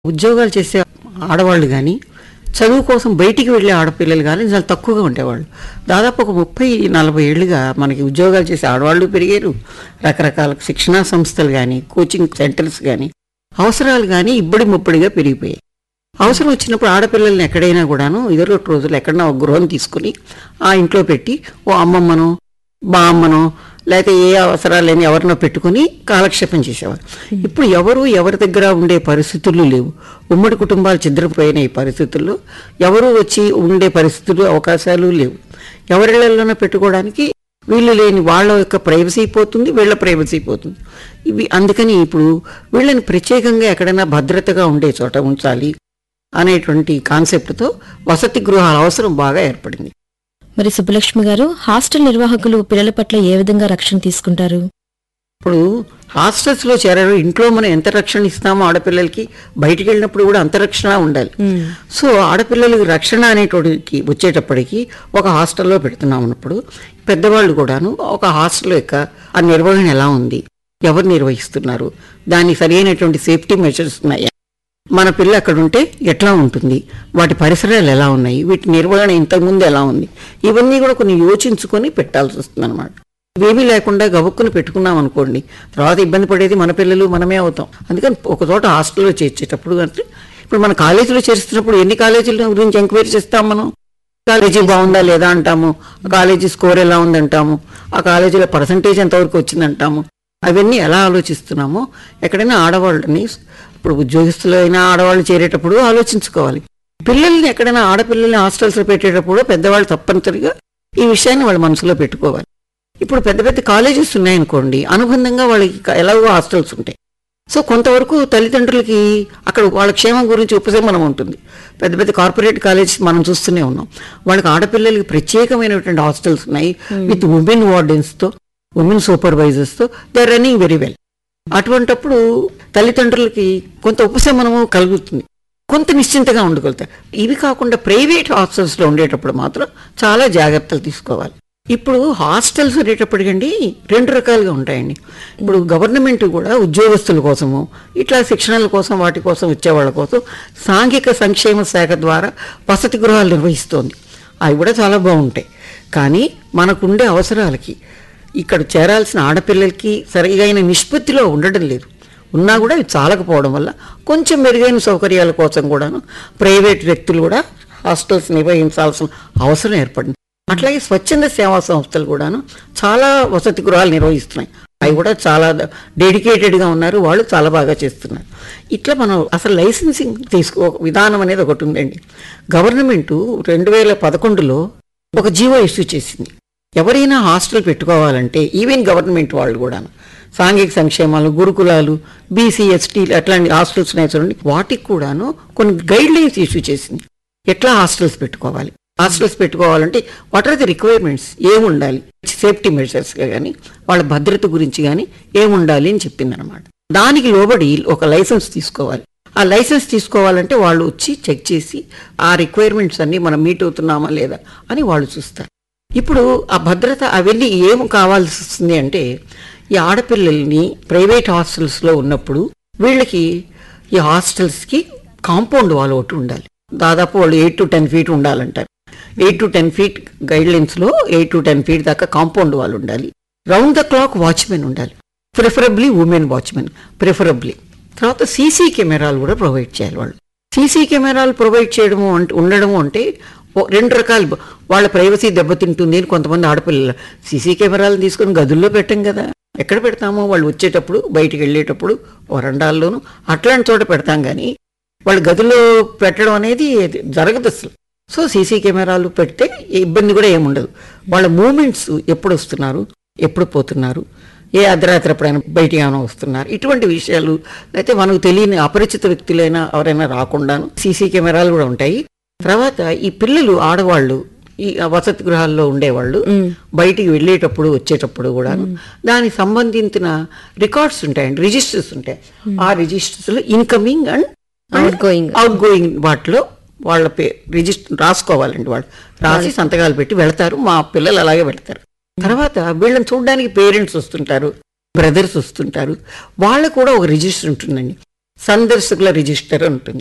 ఉద్యోగాలు చేసే ఆడవాళ్ళు కానీ చదువు కోసం బయటికి వెళ్ళే ఆడపిల్లలు కానీ చాలా తక్కువగా ఉండేవాళ్ళు దాదాపు ఒక ముప్పై నలభై ఏళ్ళుగా మనకి ఉద్యోగాలు చేసే ఆడవాళ్ళు పెరిగారు రకరకాల శిక్షణా సంస్థలు కానీ కోచింగ్ సెంటర్స్ కానీ అవసరాలు కానీ ఇబ్బడి ముప్పడిగా పెరిగిపోయాయి అవసరం వచ్చినప్పుడు ఆడపిల్లల్ని ఎక్కడైనా కూడాను ఇదివరకు రోజులు ఎక్కడైనా ఒక గృహం తీసుకుని ఆ ఇంట్లో పెట్టి ఓ అమ్మమ్మనో బామ్మనో లేకపోతే ఏ అవసరాలు లేని ఎవరినో పెట్టుకుని కాలక్షేపం చేసేవారు ఇప్పుడు ఎవరు ఎవరి దగ్గర ఉండే పరిస్థితులు లేవు ఉమ్మడి కుటుంబాలు ఛిద్రపోయిన ఈ పరిస్థితుల్లో ఎవరు వచ్చి ఉండే పరిస్థితులు అవకాశాలు లేవు ఎవరిళ్లలోనో పెట్టుకోవడానికి వీళ్ళు లేని వాళ్ళ యొక్క ప్రైవసీ పోతుంది వీళ్ళ ప్రైవసీ పోతుంది ఇవి అందుకని ఇప్పుడు వీళ్ళని ప్రత్యేకంగా ఎక్కడైనా భద్రతగా ఉండే చోట ఉంచాలి అనేటువంటి కాన్సెప్ట్తో వసతి గృహాల అవసరం బాగా ఏర్పడింది మరి సుబ్బలక్ష్మి గారు హాస్టల్ నిర్వాహకులు పిల్లల పట్ల ఏ విధంగా రక్షణ తీసుకుంటారు ఇప్పుడు హాస్టల్స్లో చేరారు ఇంట్లో మనం ఎంత రక్షణ ఇస్తామో ఆడపిల్లలకి బయటికి వెళ్ళినప్పుడు కూడా అంత రక్షణ ఉండాలి సో ఆడపిల్లలకి రక్షణ అనేటోడికి వచ్చేటప్పటికి ఒక హాస్టల్లో పెడుతున్నాం అన్నప్పుడు పెద్దవాళ్ళు కూడాను ఒక హాస్టల్ యొక్క ఆ నిర్వహణ ఎలా ఉంది ఎవరు నిర్వహిస్తున్నారు దానికి సరైనటువంటి సేఫ్టీ మెజర్స్ ఉన్నాయా మన పిల్ల అక్కడ ఉంటే ఎట్లా ఉంటుంది వాటి పరిసరాలు ఎలా ఉన్నాయి వీటి నిర్వహణ ఇంతకుముందు ఎలా ఉంది ఇవన్నీ కూడా కొన్ని యోచించుకొని పెట్టాల్సి వస్తుంది అనమాట ఇవేమీ లేకుండా గబుక్కుని పెట్టుకున్నాం అనుకోండి తర్వాత ఇబ్బంది పడేది మన పిల్లలు మనమే అవుతాం అందుకని ఒక చోట హాస్టల్లో చేర్చేటప్పుడు అంటే ఇప్పుడు మన కాలేజీలో చేరుస్తున్నప్పుడు ఎన్ని కాలేజీల గురించి ఎంక్వైరీ చేస్తాం మనం కాలేజీ బాగుందా లేదా అంటాము ఆ కాలేజీ స్కోర్ ఎలా ఉంది అంటాము ఆ కాలేజీలో పర్సంటేజ్ ఎంతవరకు వచ్చిందంటాము అవన్నీ ఎలా ఆలోచిస్తున్నామో ఎక్కడైనా ఆడవాళ్ళని ఇప్పుడు ఉద్యోగస్తులు అయినా ఆడవాళ్ళు చేరేటప్పుడు ఆలోచించుకోవాలి పిల్లల్ని ఎక్కడైనా ఆడపిల్లల్ని హాస్టల్స్లో పెట్టేటప్పుడు పెద్దవాళ్ళు తప్పనిసరిగా ఈ విషయాన్ని వాళ్ళ మనసులో పెట్టుకోవాలి ఇప్పుడు పెద్ద పెద్ద కాలేజెస్ ఉన్నాయనుకోండి అనుబంధంగా వాళ్ళకి క- ఎలాగో హాస్టల్స్ ఉంటాయి సో కొంతవరకు తల్లిదండ్రులకి అక్కడ వాళ్ళ క్షేమం గురించి ఉపశమనం ఉంటుంది పెద్ద పెద్ద కార్పొరేట్ కాలేజెస్ మనం చూస్తూనే ఉన్నాం వాళ్ళకి ఆడపిల్లలకి ప్రత్యేకమైనటువంటి హాస్టల్స్ ఉన్నాయి విత్ ఉమెన్ వార్డెన్స్తో ఉమెన్ సూపర్వైజర్స్తో దే రన్నింగ్ వెరీ వెల్ అటువంటప్పుడు తల్లిదండ్రులకి కొంత ఉపశమనము కలుగుతుంది కొంత నిశ్చింతగా ఉండగలుగుతారు ఇవి కాకుండా ప్రైవేట్ హాస్టల్స్లో ఉండేటప్పుడు మాత్రం చాలా జాగ్రత్తలు తీసుకోవాలి ఇప్పుడు హాస్టల్స్ ఉండేటప్పటికండి రెండు రకాలుగా ఉంటాయండి ఇప్పుడు గవర్నమెంట్ కూడా ఉద్యోగస్తుల కోసము ఇట్లా శిక్షణల కోసం వాటి కోసం వచ్చేవాళ్ళ కోసం సాంఘిక సంక్షేమ శాఖ ద్వారా వసతి గృహాలు నిర్వహిస్తోంది అవి కూడా చాలా బాగుంటాయి కానీ మనకుండే అవసరాలకి ఇక్కడ చేరాల్సిన ఆడపిల్లలకి సరిగైన నిష్పత్తిలో ఉండడం లేదు ఉన్నా కూడా ఇవి చాలకపోవడం వల్ల కొంచెం మెరుగైన సౌకర్యాల కోసం కూడాను ప్రైవేట్ వ్యక్తులు కూడా హాస్టల్స్ నిర్వహించాల్సిన అవసరం ఏర్పడింది అట్లాగే స్వచ్ఛంద సేవా సంస్థలు కూడాను చాలా వసతి గృహాలు నిర్వహిస్తున్నాయి అవి కూడా చాలా డెడికేటెడ్గా ఉన్నారు వాళ్ళు చాలా బాగా చేస్తున్నారు ఇట్లా మనం అసలు లైసెన్సింగ్ తీసుకో విధానం అనేది ఒకటి ఉందండి గవర్నమెంటు రెండు వేల పదకొండులో ఒక జీవో ఇష్యూ చేసింది ఎవరైనా హాస్టల్ పెట్టుకోవాలంటే ఈవెన్ గవర్నమెంట్ వాళ్ళు కూడా సాంఘిక సంక్షేమాలు గురుకులాలు బీసీ ఎస్టీ అట్లాంటి హాస్టల్స్ ఉన్నాయి చూడండి వాటికి కూడాను కొన్ని గైడ్ లైన్స్ ఇష్యూ చేసింది ఎట్లా హాస్టల్స్ పెట్టుకోవాలి హాస్టల్స్ పెట్టుకోవాలంటే వాట్ ఆర్ ది రిక్వైర్మెంట్స్ ఏముండాలి సేఫ్టీ మెజర్స్గా కానీ వాళ్ళ భద్రత గురించి కానీ ఏముండాలి అని చెప్పింది అనమాట దానికి లోబడి ఒక లైసెన్స్ తీసుకోవాలి ఆ లైసెన్స్ తీసుకోవాలంటే వాళ్ళు వచ్చి చెక్ చేసి ఆ రిక్వైర్మెంట్స్ అన్ని మనం మీట్ అవుతున్నామా లేదా అని వాళ్ళు చూస్తారు ఇప్పుడు ఆ భద్రత అవన్నీ ఏం కావాల్సి వస్తుంది అంటే ఈ ఆడపిల్లల్ని ప్రైవేట్ హాస్టల్స్లో ఉన్నప్పుడు వీళ్ళకి ఈ హాస్టల్స్కి కాంపౌండ్ వాల్ ఒకటి ఉండాలి దాదాపు వాళ్ళు ఎయిట్ టు టెన్ ఫీట్ ఉండాలంటారు eight to ten feet guide లైన్స్లో ఎయిట్ టు టెన్ ఫీట్ దాకా కాంపౌండ్ వాల్ ఉండాలి రౌండ్ ద క్లాక్ వాచ్మెన్ ఉండాలి ప్రిఫరబ్లీ ఉమెన్ వాచ్మెన్ ప్రిఫరబ్లీ తర్వాత సీసీ కెమెరాలు కూడా ప్రొవైడ్ చేయాలి వాళ్ళు సీసీ కెమెరాలు ప్రొవైడ్ చేయడము అంటే ఉండడము అంటే ఓ రెండు రకాలు బ- వాళ్ళ ప్రైవసీ దెబ్బతింటుంది అని కొంతమంది ఆడపిల్లలు సీసీ కెమెరాలు తీసుకొని గదుల్లో పెట్టం కదా ఎక్కడ పెడతామో వాళ్ళు వచ్చేటప్పుడు బయటికి వెళ్ళేటప్పుడు వరండాల్లోనూ అట్లాంటి చోట పెడతాం కానీ వాళ్ళు గదిలో పెట్టడం అనేది జరగదు అసలు సో సీసీ కెమెరాలు పెడితే ఇబ్బంది కూడా ఏముండదు వాళ్ళ మూమెంట్స్ ఎప్పుడు వస్తున్నారు ఎప్పుడు పోతున్నారు ఏ అర్ధరాత్రి ఎప్పుడైనా బయటికి ఏమైనా వస్తున్నారు ఇటువంటి విషయాలు అయితే మనకు తెలియని అపరిచిత వ్యక్తులైనా ఎవరైనా రాకుండాను సీసీ కెమెరాలు కూడా ఉంటాయి తర్వాత ఈ పిల్లలు ఆడవాళ్ళు ఈ వసతి గృహాల్లో ఉండేవాళ్ళు బయటికి వెళ్ళేటప్పుడు వచ్చేటప్పుడు కూడా దానికి సంబంధించిన రికార్డ్స్ ఉంటాయండి రిజిస్టర్స్ ఉంటాయి ఆ రిజిస్టర్స్ లో incoming and Outgoing. Outgoing వాటిలో వాళ్ళ పే రిజిస్టర్ రాసుకోవాలండి వాళ్ళు రాసి సంతకాలు పెట్టి వెళ్తారు మా పిల్లలు అలాగే వెళ్తారు తర్వాత వీళ్ళని చూడడానికి పేరెంట్స్ వస్తుంటారు బ్రదర్స్ వస్తుంటారు వాళ్ళకు కూడా ఒక రిజిస్టర్ ఉంటుందండి సందర్శకుల రిజిస్టర్ ఉంటుంది